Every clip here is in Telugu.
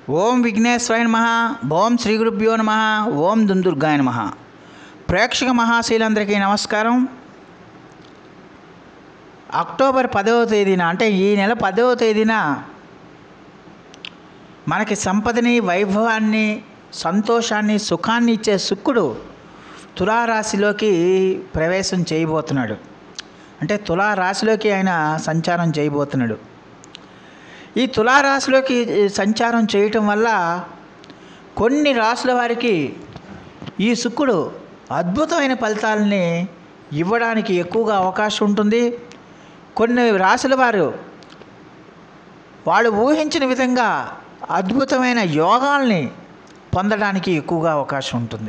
ఓం విఘ్నేశ్వరాయ నమ ఓం శ్రీ గురుభ్యో నమ ఓం దుందుర్గాయ నమ ప్రేక్షక మహాశీలందరికీ నమస్కారం అక్టోబర్ పదవ తేదీన అంటే ఈ నెల పదవ తేదీన మనకి సంపదని వైభవాన్ని సంతోషాన్ని సుఖాన్ని ఇచ్చే శుక్రుడు తులారాశిలోకి ప్రవేశం చేయబోతున్నాడు అంటే తులారాశిలోకి ఆయన సంచారం చేయబోతున్నాడు ఈ తులారాశిలోకి సంచారం చేయటం వల్ల కొన్ని రాసుల వారికి ఈ శుక్రుడు అద్భుతమైన ఫలితాలని ఇవ్వడానికి ఎక్కువగా అవకాశం ఉంటుంది కొన్ని రాశుల వారు వాళ్ళు ఊహించిన విధంగా అద్భుతమైన యోగాల్ని పొందడానికి ఎక్కువగా అవకాశం ఉంటుంది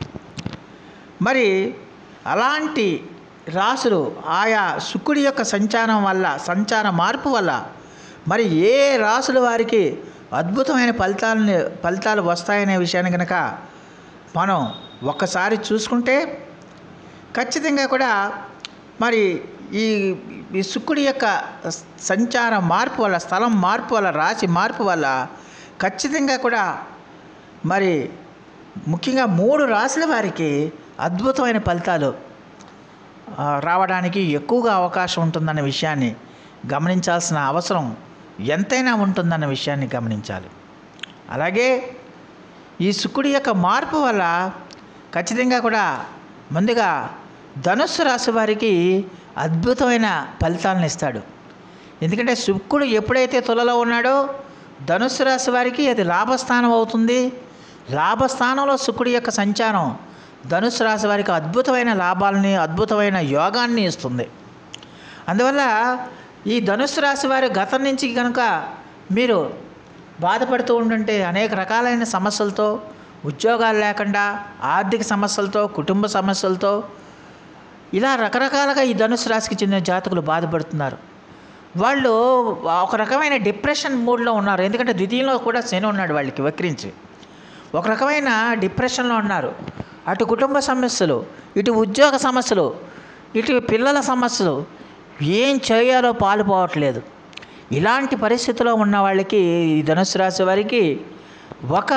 మరి అలాంటి రాసులు ఆయా శుక్రుడి యొక్క సంచారం వల్ల సంచార మార్పు వల్ల మరి ఏ రాసుల వారికి అద్భుతమైన ఫలితాలని ఫలితాలు వస్తాయనే విషయాన్ని కనుక మనం ఒక్కసారి చూసుకుంటే ఖచ్చితంగా కూడా మరి ఈ ఈ శుక్రుడి యొక్క సంచార మార్పు వల్ల స్థలం మార్పు వల్ల రాశి మార్పు వల్ల ఖచ్చితంగా కూడా మరి ముఖ్యంగా మూడు రాశుల వారికి అద్భుతమైన ఫలితాలు ఆ, రావడానికి ఎక్కువగా అవకాశం ఉంటుందన్న విషయాన్ని గమనించాల్సిన అవసరం ఎంతైనా ఉంటుందన్న విషయాన్ని గమనించాలి అలాగే ఈ శుక్రుడి యొక్క మార్పు వల్ల ఖచ్చితంగా కూడా ముందుగా ధనుస్సు రాశి వారికి అద్భుతమైన ఫలితాలను ఇస్తాడు ఎందుకంటే శుక్రుడు ఎప్పుడైతే తులలో ఉన్నాడో ధనుస్సు రాశి వారికి అది లాభస్థానం అవుతుంది లాభస్థానంలో శుక్రుడి యొక్క సంచారం ధనుస్సు రాశి వారికి అద్భుతమైన లాభాలని అద్భుతమైన యోగాన్ని ఇస్తుంది అందువల్ల ఈ ధనుస్సు రాశి వారి గతం నుంచి కనుక మీరు బాధపడుతూ ఉంటుంటే అనేక రకాలైన సమస్యలతో ఉద్యోగాలు లేకుండా ఆర్థిక సమస్యలతో కుటుంబ సమస్యలతో ఇలా రకరకాలుగా ఈ ధనుసు రాశికి చెందిన జాతకులు బాధపడుతున్నారు వాళ్ళు ఒక రకమైన డిప్రెషన్ మూడ్లో ఉన్నారు ఎందుకంటే ద్వితీయంలో కూడా శని ఉన్నాడు వాళ్ళకి వక్రించి ఒక రకమైన డిప్రెషన్లో ఉన్నారు అటు కుటుంబ సమస్యలు ఇటు ఉద్యోగ సమస్యలు ఇటు పిల్లల సమస్యలు ఏం చేయాలో పాలుపోవట్లేదు ఇలాంటి పరిస్థితిలో ఉన్న వాళ్ళకి ఈ ధనుసు రాశి వారికి ఒక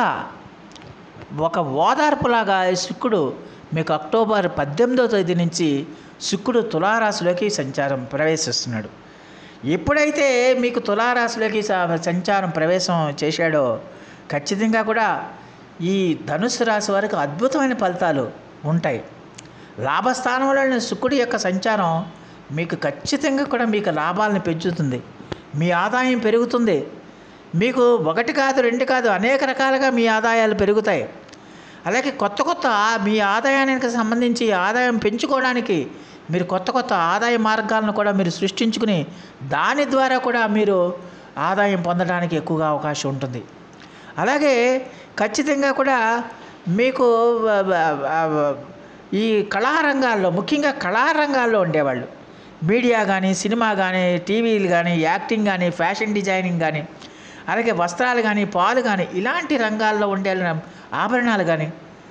ఒక ఓదార్పులాగా ఈ శుక్రుడు మీకు అక్టోబర్ పద్దెనిమిదవ తేదీ నుంచి శుక్రుడు తులారాశిలోకి సంచారం ప్రవేశిస్తున్నాడు ఎప్పుడైతే మీకు తులారాశిలోకి స- సంచారం ప్రవేశం చేశాడో ఖచ్చితంగా కూడా ఈ ధనుసు రాశి వారికి అద్భుతమైన ఫలితాలు ఉంటాయి లాభస్థానంలో శుక్రుడి యొక్క సంచారం మీకు ఖచ్చితంగా కూడా మీకు లాభాలను పెంచుతుంది మీ ఆదాయం పెరుగుతుంది మీకు ఒకటి కాదు రెండు కాదు అనేక రకాలుగా మీ ఆదాయాలు పెరుగుతాయి అలాగే కొత్త కొత్త మీ ఆదాయానికి సంబంధించి ఆదాయం పెంచుకోవడానికి మీరు కొత్త కొత్త ఆదాయ మార్గాలను కూడా మీరు సృష్టించుకుని దాని ద్వారా కూడా మీరు ఆదాయం పొందడానికి ఎక్కువగా అవకాశం ఉంటుంది అలాగే ఖచ్చితంగా కూడా మీకు వ- వ- వ- ఈ కళారంగాల్లో ముఖ్యంగా కళారంగాల్లో ఉండేవాళ్ళు మీడియా కానీ సినిమా కానీ టీవీలు కానీ యాక్టింగ్ కానీ ఫ్యాషన్ డిజైనింగ్ కానీ అలాగే వస్త్రాలు కానీ పాలు కానీ ఇలాంటి రంగాల్లో ఉండే ఆభరణాలు కానీ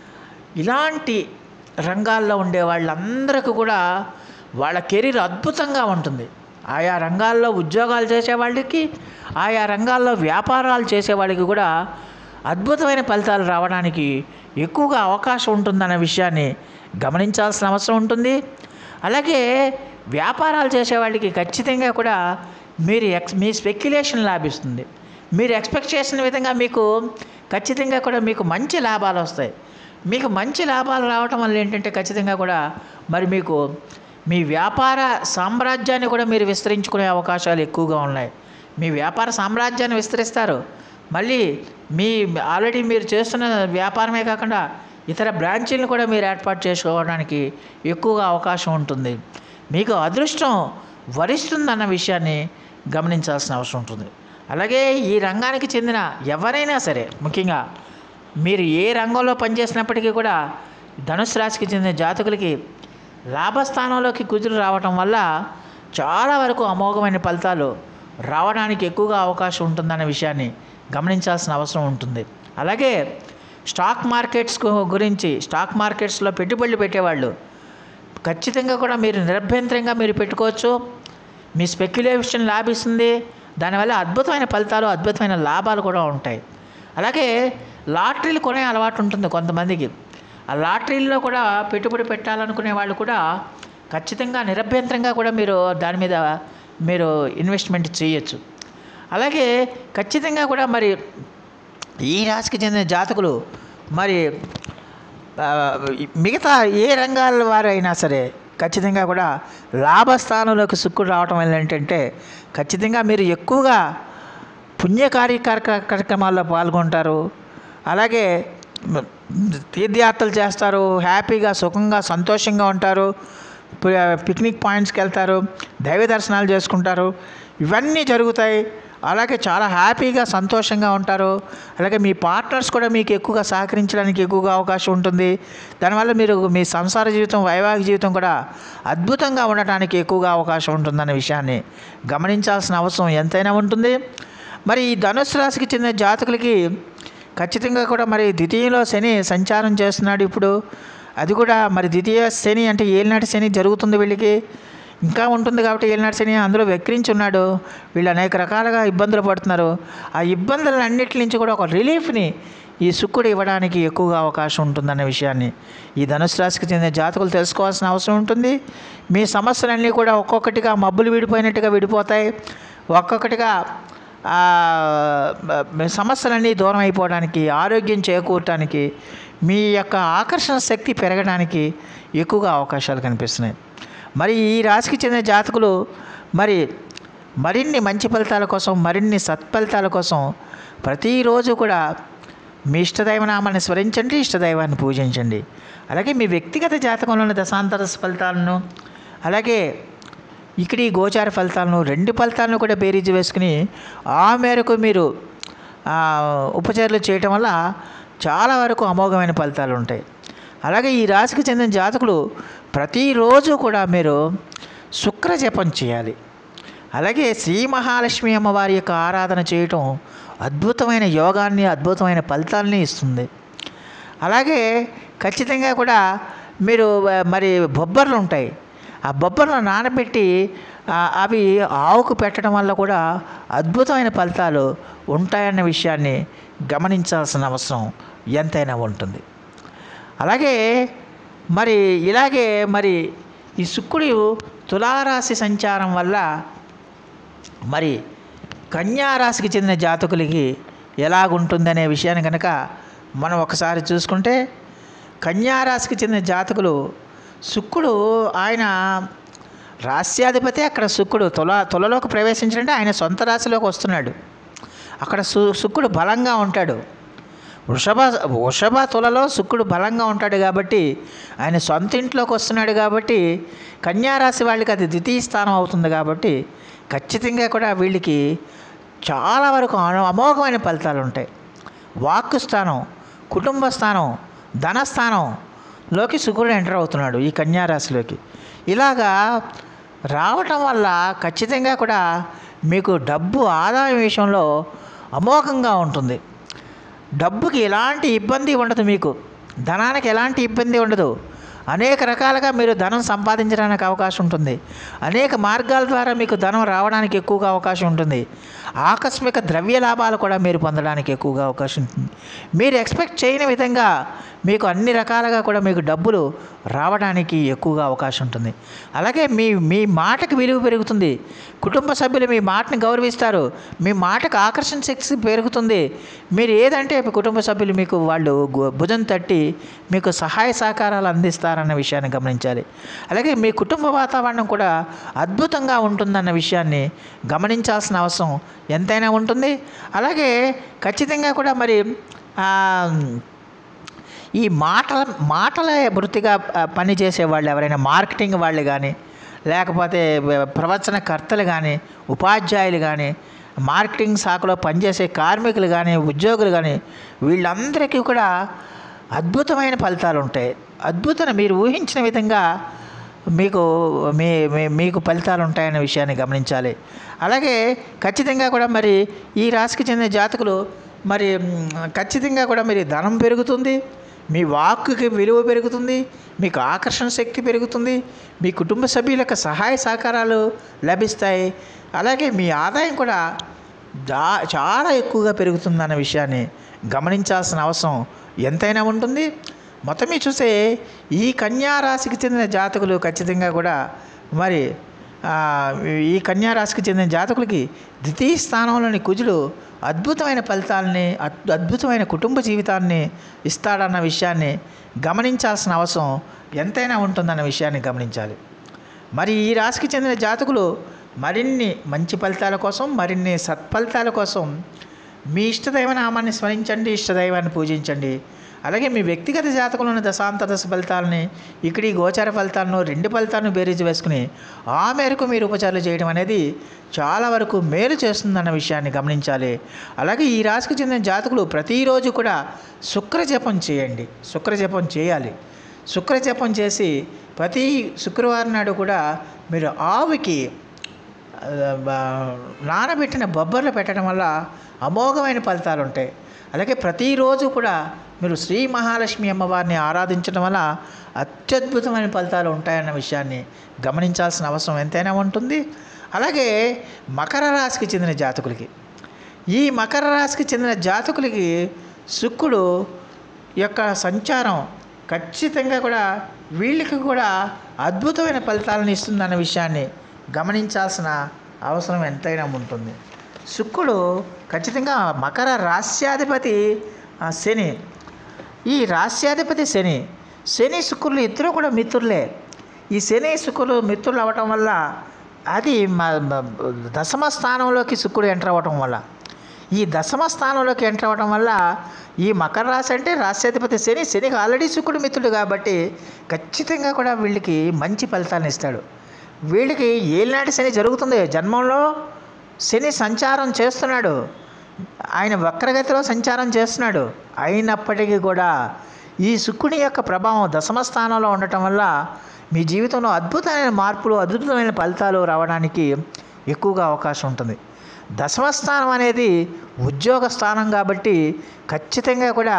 ఇలాంటి రంగాల్లో ఉండే వాళ్ళందరికీ కూడా వాళ్ళ కెరీర్ అద్భుతంగా ఉంటుంది ఆయా రంగాల్లో ఉద్యోగాలు చేసే వాళ్ళకి ఆయా రంగాల్లో వ్యాపారాలు చేసే వాళ్ళకి కూడా అద్భుతమైన ఫలితాలు రావడానికి ఎక్కువగా అవకాశం ఉంటుందన్న విషయాన్ని గమనించాల్సిన అవసరం ఉంటుంది అలాగే వ్యాపారాలు చేసే వాళ్ళకి ఖచ్చితంగా కూడా మీరు ఎక్స్ మీ స్పెక్యులేషన్ లాభిస్తుంది మీరు ఎక్స్పెక్ట్ చేసిన విధంగా మీకు ఖచ్చితంగా కూడా మీకు మంచి లాభాలు వస్తాయి మీకు మంచి లాభాలు రావటం వల్ల ఏంటంటే ఖచ్చితంగా కూడా మరి మీకు మీ వ్యాపార సామ్రాజ్యాన్ని కూడా మీరు విస్తరించుకునే అవకాశాలు ఎక్కువగా ఉన్నాయి మీ వ్యాపార సామ్రాజ్యాన్ని విస్తరిస్తారు మళ్ళీ మీ ఆల్రెడీ మీరు చేస్తున్న వ్యాపారమే కాకుండా ఇతర బ్రాంచీలను కూడా మీరు ఏర్పాటు చేసుకోవడానికి ఎక్కువగా అవకాశం ఉంటుంది మీకు అదృష్టం వరిస్తుందన్న విషయాన్ని గమనించాల్సిన అవసరం ఉంటుంది అలాగే ఈ రంగానికి చెందిన ఎవరైనా సరే ముఖ్యంగా మీరు ఏ రంగంలో పనిచేసినప్పటికీ కూడా ధనుసు రాశికి చెందిన జాతకులకి లాభస్థానంలోకి కుదురు రావటం వల్ల చాలా వరకు అమోఘమైన ఫలితాలు రావడానికి ఎక్కువగా అవకాశం ఉంటుందన్న విషయాన్ని గమనించాల్సిన అవసరం ఉంటుంది అలాగే స్టాక్ మార్కెట్స్ గు- గురించి స్టాక్ మార్కెట్స్లో పెట్టుబడులు పెట్టేవాళ్ళు ఖచ్చితంగా కూడా మీరు నిరభ్యంతరంగా మీరు పెట్టుకోవచ్చు మీ స్పెక్యులేషన్ లాభిస్తుంది దానివల్ల అద్భుతమైన ఫలితాలు అద్భుతమైన లాభాలు కూడా ఉంటాయి అలాగే లాటరీలు కొనే అలవాటు ఉంటుంది కొంతమందికి ఆ లాటరీల్లో కూడా పెట్టుబడి పెట్టాలనుకునే వాళ్ళు కూడా ఖచ్చితంగా నిరభ్యంతరంగా కూడా మీరు దాని మీద మీరు ఇన్వెస్ట్మెంట్ చేయొచ్చు అలాగే ఖచ్చితంగా కూడా మరి ఈ రాశికి చెందిన జాతకులు మరి ఆ, మిగతా ఏ రంగాల వారైనా సరే ఖచ్చితంగా కూడా లాభస్థానంలోకి సుక్కుడు రావటం వల్ల ఏంటంటే ఖచ్చితంగా మీరు ఎక్కువగా పుణ్యకార్య కార్య- కార్యక్రమాల్లో పాల్గొంటారు అలాగే మ- తీర్థయాత్రలు చేస్తారు హ్యాపీగా సుఖంగా సంతోషంగా ఉంటారు పి- పిక్నిక్ పాయింట్స్కి వెళ్తారు దైవ దర్శనాలు చేసుకుంటారు ఇవన్నీ జరుగుతాయి అలాగే చాలా హ్యాపీగా సంతోషంగా ఉంటారు అలాగే మీ పార్ట్నర్స్ కూడా మీకు ఎక్కువగా సహకరించడానికి ఎక్కువగా అవకాశం ఉంటుంది దానివల్ల మీరు మీ సంసార జీవితం వైవాహిక జీవితం కూడా అద్భుతంగా ఉండటానికి ఎక్కువగా అవకాశం ఉంటుందనే విషయాన్ని గమనించాల్సిన అవసరం ఎంతైనా ఉంటుంది మరి ఈ ధనుసు రాశికి చెందిన జాతకులకి ఖచ్చితంగా కూడా మరి ద్వితీయంలో శని సంచారం చేస్తున్నాడు ఇప్పుడు అది కూడా మరి ద్వితీయ శని అంటే ఏలినాటి శని జరుగుతుంది వీళ్ళకి ఇంకా ఉంటుంది కాబట్టి ఏలినాటి శని అందులో వెక్రించి ఉన్నాడు వీళ్ళు అనేక రకాలుగా ఇబ్బందులు పడుతున్నారు ఆ ఇబ్బందులన్నిటి నుంచి కూడా ఒక రిలీఫ్ని ఈ శుక్రుడు ఇవ్వడానికి ఎక్కువగా అవకాశం ఉంటుందన్న విషయాన్ని ఈ ధనుసు రాశికి చెందిన జాతకులు తెలుసుకోవాల్సిన అవసరం ఉంటుంది మీ సమస్యలన్నీ కూడా ఒక్కొక్కటిగా మబ్బులు విడిపోయినట్టుగా విడిపోతాయి ఒక్కొక్కటిగా ఆ, మ- సమస్యలన్నీ దూరం అయిపోవడానికి ఆరోగ్యం చేకూరటానికి మీ యొక్క ఆకర్షణ శక్తి పెరగడానికి ఎక్కువగా అవకాశాలు కనిపిస్తున్నాయి మరి ఈ రాశికి చెందిన జాతకులు మరి మరిన్ని మంచి ఫలితాల కోసం మరిన్ని సత్ఫలితాల కోసం ప్రతిరోజు కూడా మీ ఇష్టదైవ నామాన్ని స్మరించండి ఇష్టదైవాన్ని పూజించండి అలాగే మీ వ్యక్తిగత జాతకంలోని దశాంతర ఫలితాలను అలాగే ఇక్కడ ఈ గోచార ఫలితాలను రెండు ఫలితాలను కూడా బేరీజు వేసుకుని ఆ మేరకు మీరు ఆ, ఉపచర్యలు చేయటం వల్ల చాలా వరకు అమోఘమైన ఫలితాలు ఉంటాయి అలాగే ఈ రాశికి చెందిన జాతకులు ప్రతిరోజు కూడా మీరు శుక్ర జపం చేయాలి అలాగే శ్రీ మహాలక్ష్మి అమ్మవారి యొక్క ఆరాధన చేయటం అద్భుతమైన యోగాన్ని అద్భుతమైన ఫలితాలని ఇస్తుంది అలాగే ఖచ్చితంగా కూడా మీరు ఆ, మరి బొబ్బర్లు ఉంటాయి ఆ బొబ్బర్లను నానబెట్టి ఆ, అవి ఆవుకు పెట్టడం వల్ల కూడా అద్భుతమైన ఫలితాలు ఉంటాయన్న విషయాన్ని గమనించాల్సిన అవసరం ఎంతైనా ఉంటుంది అలాగే మరి ఇలాగే మరి ఈ శుక్రుడు తులారాశి సంచారం వల్ల మరి కన్యా రాశికి చెందిన జాతకులకి ఎలాగుంటుందనే విషయాన్ని కనుక మనం ఒకసారి చూసుకుంటే కన్యా రాశికి చెందిన జాతకులు శుక్రుడు ఆయన రాస్యాధిపతి అక్కడ శుక్రుడు తుల తులలోకి ప్రవేశించాలంటే ఆయన సొంత రాశిలోకి వస్తున్నాడు అక్కడ సు శుక్రుడు బలంగా ఉంటాడు వృషభ వృషభ తులలో శుక్రుడు బలంగా ఉంటాడు కాబట్టి ఆయన సొంత ఇంట్లోకి వస్తున్నాడు కాబట్టి కన్యారాశి వాళ్ళకి అది ద్వితీయ స్థానం అవుతుంది కాబట్టి ఖచ్చితంగా కూడా వీళ్ళకి చాలా వరకు అను- అమోఘమైన ఫలితాలు ఉంటాయి వాక్కు స్థానం కుటుంబ స్థానం ధనస్థానంలోకి శుక్రుడు ఎంటర్ అవుతున్నాడు ఈ కన్యారాశిలోకి ఇలాగా రావటం వల్ల ఖచ్చితంగా కూడా మీకు డబ్బు ఆదాయం విషయంలో అమోఘంగా ఉంటుంది డబ్బుకి ఎలాంటి ఇబ్బంది ఉండదు మీకు ధనానికి ఎలాంటి ఇబ్బంది ఉండదు అనేక రకాలుగా మీరు ధనం సంపాదించడానికి అవకాశం ఉంటుంది అనేక మార్గాల ద్వారా మీకు ధనం రావడానికి ఎక్కువగా అవకాశం ఉంటుంది ఆకస్మిక ద్రవ్య లాభాలు కూడా మీరు పొందడానికి ఎక్కువగా అవకాశం ఉంటుంది మీరు ఎక్స్పెక్ట్ చేయని విధంగా మీకు అన్ని రకాలుగా కూడా మీకు డబ్బులు రావడానికి ఎక్కువగా అవకాశం ఉంటుంది అలాగే మీ మీ మాటకు విలువ పెరుగుతుంది కుటుంబ సభ్యులు మీ మాటని గౌరవిస్తారు మీ మాటకు ఆకర్షణ శక్తి పెరుగుతుంది మీరు ఏదంటే కుటుంబ సభ్యులు మీకు వాళ్ళు గు- భుజం తట్టి మీకు సహాయ సహకారాలు అందిస్తారన్న విషయాన్ని గమనించాలి అలాగే మీ కుటుంబ వాతావరణం కూడా అద్భుతంగా ఉంటుందన్న విషయాన్ని గమనించాల్సిన అవసరం ఎంతైనా ఉంటుంది అలాగే ఖచ్చితంగా కూడా మరి ఆ, ఈ మాటల మాటల వృత్తిగా ఆ, పనిచేసే వాళ్ళు ఎవరైనా మార్కెటింగ్ వాళ్ళు కానీ లేకపోతే వ- ప్రవచనకర్తలు కానీ ఉపాధ్యాయులు కానీ మార్కెటింగ్ శాఖలో పనిచేసే కార్మికులు కానీ ఉద్యోగులు కానీ వీళ్ళందరికీ కూడా అద్భుతమైన ఫలితాలు ఉంటాయి అద్భుతమైన మీరు ఊహించిన విధంగా మీకు మీ మీ- మీకు ఫలితాలు ఉంటాయనే విషయాన్ని గమనించాలి అలాగే ఖచ్చితంగా కూడా మరి ఈ రాశికి చెందిన జాతకులు మరి మ్, ఖచ్చితంగా కూడా మరి ధనం పెరుగుతుంది మీ వాక్కుకి విలువ పెరుగుతుంది మీకు ఆకర్షణ శక్తి పెరుగుతుంది మీ కుటుంబ సభ్యుల యొక్క సహాయ సహకారాలు లభిస్తాయి అలాగే మీ ఆదాయం కూడా జా చాలా ఎక్కువగా పెరుగుతుందన్న విషయాన్ని గమనించాల్సిన అవసరం ఎంతైనా ఉంటుంది మొత్తం మీద చూస్తే ఈ కన్యా రాశికి చెందిన జాతకులు ఖచ్చితంగా కూడా మరి ఆ, ఈ కన్యా రాశికి చెందిన జాతకులకి ద్వితీయ స్థానంలోని కుజుడు అద్భుతమైన ఫలితాలని అద్- అద్భుతమైన కుటుంబ జీవితాన్ని ఇస్తాడన్న విషయాన్ని గమనించాల్సిన అవసరం ఎంతైనా ఉంటుందన్న విషయాన్ని గమనించాలి మరి ఈ రాశికి చెందిన జాతకులు మరిన్ని మంచి ఫలితాల కోసం మరిన్ని సత్ఫలితాల కోసం మీ ఇష్టదైవ నామాన్ని స్మరించండి ఇష్టదైవాన్ని పూజించండి అలాగే మీ వ్యక్తిగత జాతకంలోని దశాంత దశ ఫలితాలని ఇక్కడ ఈ గోచార ఫలితాలను రెండు ఫలితాలను బేరీజు వేసుకుని ఆ మేరకు మీరు ఉపచారాలు చేయడం అనేది చాలా వరకు మేలు చేస్తుందన్న విషయాన్ని గమనించాలి అలాగే ఈ రాశికి చెందిన జాతకులు ప్రతిరోజు కూడా శుక్రజపం చేయండి శుక్రజపం చేయాలి శుక్రజపం చేసి ప్రతి శుక్రవారం నాడు కూడా మీరు ఆవుకి ఆ, బా- నానబెట్టిన బొబ్బర్లు పెట్టడం వల్ల అమోఘమైన ఫలితాలు ఉంటాయి అలాగే ప్రతిరోజు కూడా మీరు శ్రీ మహాలక్ష్మి అమ్మవారిని ఆరాధించడం వల్ల అత్యద్భుతమైన ఫలితాలు ఉంటాయన్న విషయాన్ని గమనించాల్సిన అవసరం ఎంతైనా ఉంటుంది అలాగే మకర రాశికి చెందిన జాతకులకి ఈ మకర రాశికి చెందిన జాతకులకి శుక్రుడు యొక్క సంచారం ఖచ్చితంగా కూడా వీళ్ళకి కూడా అద్భుతమైన ఫలితాలను ఇస్తుందన్న విషయాన్ని గమనించాల్సిన అవసరం ఎంతైనా ఉంటుంది శుక్రుడు ఖచ్చితంగా మకర రాశ్యాధిపతి ఆ, శని ఈ రాశ్యాధిపతి శని శని శుక్రులు ఇద్దరు కూడా మిత్రులే ఈ శని శుక్రులు మిత్రులు అవ్వటం వల్ల అది మ- మ- దశమ స్థానంలోకి శుక్రుడు ఎంటర్ అవ్వటం వల్ల ఈ దశమ స్థానంలోకి ఎంటర్ అవ్వడం వల్ల ఈ మకర రాశి అంటే రాశ్యాధిపతి శని శనికి ఆల్రెడీ శుక్రుడు మిత్రుడు కాబట్టి ఖచ్చితంగా కూడా వీళ్ళకి మంచి ఫలితాలను ఇస్తాడు వీళ్ళకి ఏలినాటి శని జరుగుతుంది జన్మంలో శని సంచారం చేస్తున్నాడు ఆయన వక్రగతిలో సంచారం చేస్తున్నాడు అయినప్పటికీ కూడా ఈ శుక్రుని యొక్క ప్రభావం దశమ స్థానంలో ఉండటం వల్ల మీ జీవితంలో అద్భుతమైన మార్పులు అద్భుతమైన ఫలితాలు రావడానికి ఎక్కువగా అవకాశం ఉంటుంది దశమ స్థానం అనేది ఉద్యోగ స్థానం కాబట్టి ఖచ్చితంగా కూడా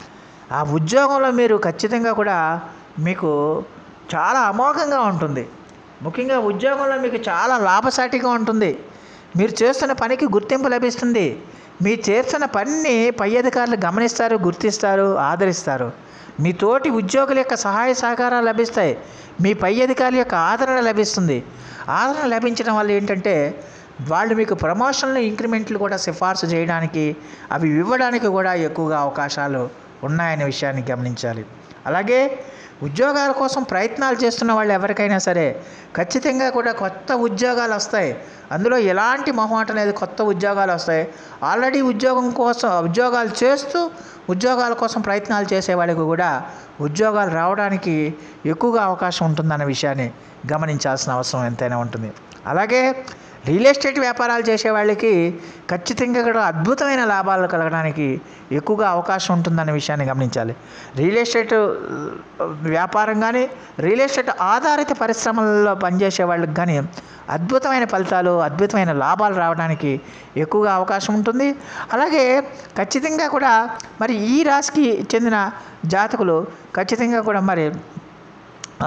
ఆ ఉద్యోగంలో మీరు ఖచ్చితంగా కూడా మీకు చాలా అమోఘంగా ఉంటుంది ముఖ్యంగా ఉద్యోగంలో మీకు చాలా లాభసాటిగా ఉంటుంది మీరు చేస్తున్న పనికి గుర్తింపు లభిస్తుంది మీరు చేస్తున్న పనిని పై అధికారులు గమనిస్తారు గుర్తిస్తారు ఆదరిస్తారు మీ తోటి ఉద్యోగుల యొక్క సహాయ సహకారాలు లభిస్తాయి మీ పై అధికారుల యొక్క ఆదరణ లభిస్తుంది ఆదరణ లభించడం వల్ల ఏంటంటే వాళ్ళు మీకు ప్రమోషన్లు ఇంక్రిమెంట్లు కూడా సిఫార్సు చేయడానికి అవి ఇవ్వడానికి కూడా ఎక్కువగా అవకాశాలు ఉన్నాయనే విషయాన్ని గమనించాలి అలాగే ఉద్యోగాల కోసం ప్రయత్నాలు చేస్తున్న వాళ్ళు ఎవరికైనా సరే ఖచ్చితంగా కూడా కొత్త ఉద్యోగాలు వస్తాయి అందులో ఎలాంటి మొహమాట లేదు కొత్త ఉద్యోగాలు వస్తాయి ఆల్రెడీ ఉద్యోగం కోసం ఉద్యోగాలు చేస్తూ ఉద్యోగాల కోసం ప్రయత్నాలు చేసే వాళ్ళకి కూడా ఉద్యోగాలు రావడానికి ఎక్కువగా అవకాశం ఉంటుందన్న విషయాన్ని గమనించాల్సిన అవసరం ఎంతైనా ఉంటుంది అలాగే రియల్ ఎస్టేట్ వ్యాపారాలు చేసే వాళ్ళకి ఖచ్చితంగా కూడా అద్భుతమైన లాభాలు కలగడానికి ఎక్కువగా అవకాశం ఉంటుందన్న విషయాన్ని గమనించాలి రియల్ ఎస్టేట్ ఆ, వ్యాపారం కానీ రియల్ ఎస్టేట్ ఆధారిత పరిశ్రమల్లో పనిచేసే వాళ్ళకి కానీ అద్భుతమైన ఫలితాలు అద్భుతమైన లాభాలు రావడానికి ఎక్కువగా అవకాశం ఉంటుంది అలాగే ఖచ్చితంగా కూడా మరి ఈ రాశికి చెందిన జాతకులు ఖచ్చితంగా కూడా మరి ఆ,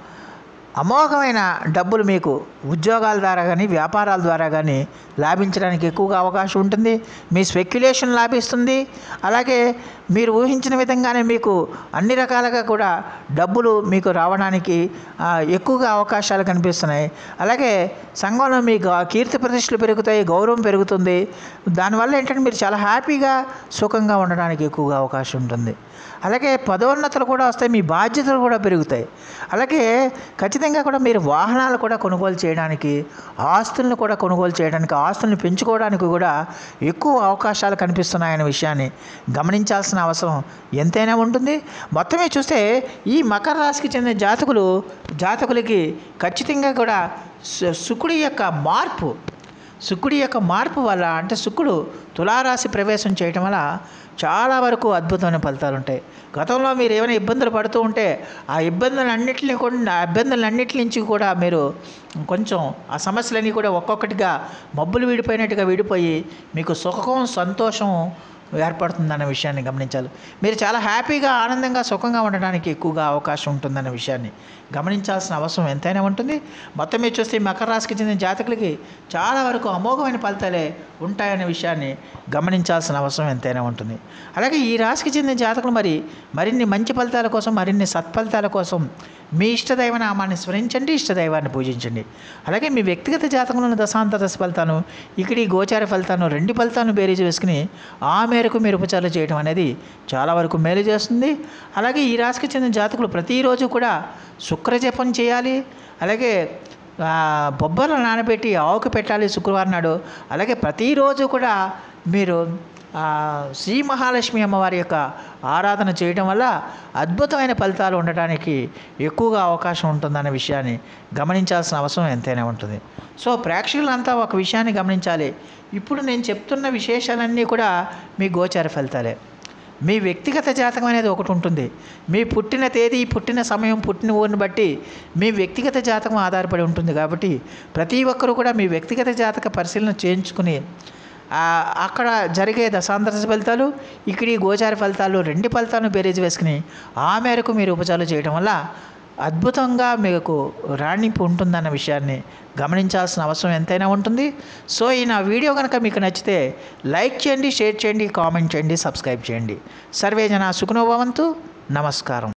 అమోఘమైన డబ్బులు మీకు ఉద్యోగాల ద్వారా కానీ వ్యాపారాల ద్వారా కానీ లాభించడానికి ఎక్కువగా అవకాశం ఉంటుంది మీ స్పెక్యులేషన్ లాభిస్తుంది అలాగే మీరు ఊహించిన విధంగానే మీకు అన్ని రకాలుగా కూడా డబ్బులు మీకు రావడానికి ఆ, ఎక్కువగా అవకాశాలు కనిపిస్తున్నాయి అలాగే సంఘంలో మీ గ- కీర్తి ప్రతిష్టలు పెరుగుతాయి గౌరవం పెరుగుతుంది దానివల్ల ఏంటంటే మీరు చాలా హ్యాపీగా సుఖంగా ఉండడానికి ఎక్కువగా అవకాశం ఉంటుంది అలాగే పదోన్నతులు కూడా వస్తాయి మీ బాధ్యతలు కూడా పెరుగుతాయి అలాగే ఖచ్చితంగా కూడా మీరు వాహనాలు కూడా కొనుగోలు చేయడానికి ఆస్తులను కూడా కొనుగోలు చేయడానికి ఆస్తులను పెంచుకోవడానికి కూడా ఎక్కువ అవకాశాలు కనిపిస్తున్నాయనే విషయాన్ని గమనించాల్సిన అవసరం ఎంతైనా ఉంటుంది మొత్తమే చూస్తే ఈ మకర రాశికి చెందిన జాతకులు జాతకులకి ఖచ్చితంగా కూడా సు- శుకుడి యొక్క మార్పు శుక్రుడి యొక్క మార్పు వల్ల అంటే శుక్రుడు తులారాశి ప్రవేశం చేయటం వల్ల చాలా వరకు అద్భుతమైన ఫలితాలు ఉంటాయి గతంలో మీరు ఏమైనా ఇబ్బందులు పడుతూ ఉంటే ఆ ఇబ్బందులన్నింటినీ కూడా ఆ ఇబ్బందులన్నింటి నుంచి కూడా మీరు కొంచెం ఆ సమస్యలన్నీ కూడా ఒక్కొక్కటిగా మబ్బులు విడిపోయినట్టుగా విడిపోయి మీకు సుఖం సంతోషం ఏర్పడుతుందన్న విషయాన్ని గమనించాలి మీరు చాలా హ్యాపీగా ఆనందంగా సుఖంగా ఉండడానికి ఎక్కువగా అవకాశం ఉంటుందన్న విషయాన్ని గమనించాల్సిన అవసరం ఎంతైనా ఉంటుంది మొత్తం మీరు చూస్తే ఈ మకర రాశికి చెందిన జాతకులకి చాలా వరకు అమోఘమైన ఫలితాలే ఉంటాయనే విషయాన్ని గమనించాల్సిన అవసరం ఎంతైనా ఉంటుంది అలాగే ఈ రాశికి చెందిన జాతకులు మరి మరిన్ని మంచి ఫలితాల కోసం మరిన్ని సత్ఫలితాల కోసం మీ ఇష్టదైవ నామాన్ని స్మరించండి ఇష్టదైవాన్ని పూజించండి అలాగే మీ వ్యక్తిగత జాతకంలోని దశాంత దశ ఫలితాను ఇక్కడ ఈ గోచార ఫలితాలను రెండు ఫలితాలను బేరీజు వేసుకుని ఆ మేరకు మీరు ఉపచారాలు చేయడం అనేది చాలా వరకు మేలు చేస్తుంది అలాగే ఈ రాశికి చెందిన జాతకులు ప్రతిరోజు కూడా శుక్రజపం చేయాలి అలాగే ఆ, బొబ్బర్లు నానబెట్టి ఆవుకు పెట్టాలి శుక్రవారం నాడు అలాగే ప్రతిరోజు కూడా మీరు ఆ, శ్రీ మహాలక్ష్మి అమ్మవారి యొక్క ఆరాధన చేయడం వల్ల అద్భుతమైన ఫలితాలు ఉండటానికి ఎక్కువగా అవకాశం ఉంటుందన్న విషయాన్ని గమనించాల్సిన అవసరం ఎంతైనా ఉంటుంది సో ప్రేక్షకులంతా ఒక విషయాన్ని గమనించాలి ఇప్పుడు నేను చెప్తున్న విశేషాలన్నీ కూడా మీ గోచార ఫలితాలే మీ వ్యక్తిగత జాతకం అనేది ఒకటి ఉంటుంది మీ పుట్టిన తేదీ పుట్టిన సమయం పుట్టిన ఊరిని బట్టి మీ వ్యక్తిగత జాతకం ఆధారపడి ఉంటుంది కాబట్టి ప్రతి ఒక్కరూ కూడా మీ వ్యక్తిగత జాతక పరిశీలన చేయించుకుని ఆ, అక్కడ జరిగే దశాంతర ఫలితాలు ఇక్కడ ఈ గోచార ఫలితాలు రెండు ఫలితాలను బేరేజ్ వేసుకుని ఆ మేరకు మీరు ఉపచారాలు చేయడం వల్ల అద్భుతంగా మీకు రాణింపు ఉంటుందన్న విషయాన్ని గమనించాల్సిన అవసరం ఎంతైనా ఉంటుంది సో ఈ నా వీడియో కనుక మీకు నచ్చితే లైక్ చేయండి షేర్ చేయండి కామెంట్ చేయండి సబ్స్క్రైబ్ చేయండి సర్వే జన సుఖనోభవంతు నమస్కారం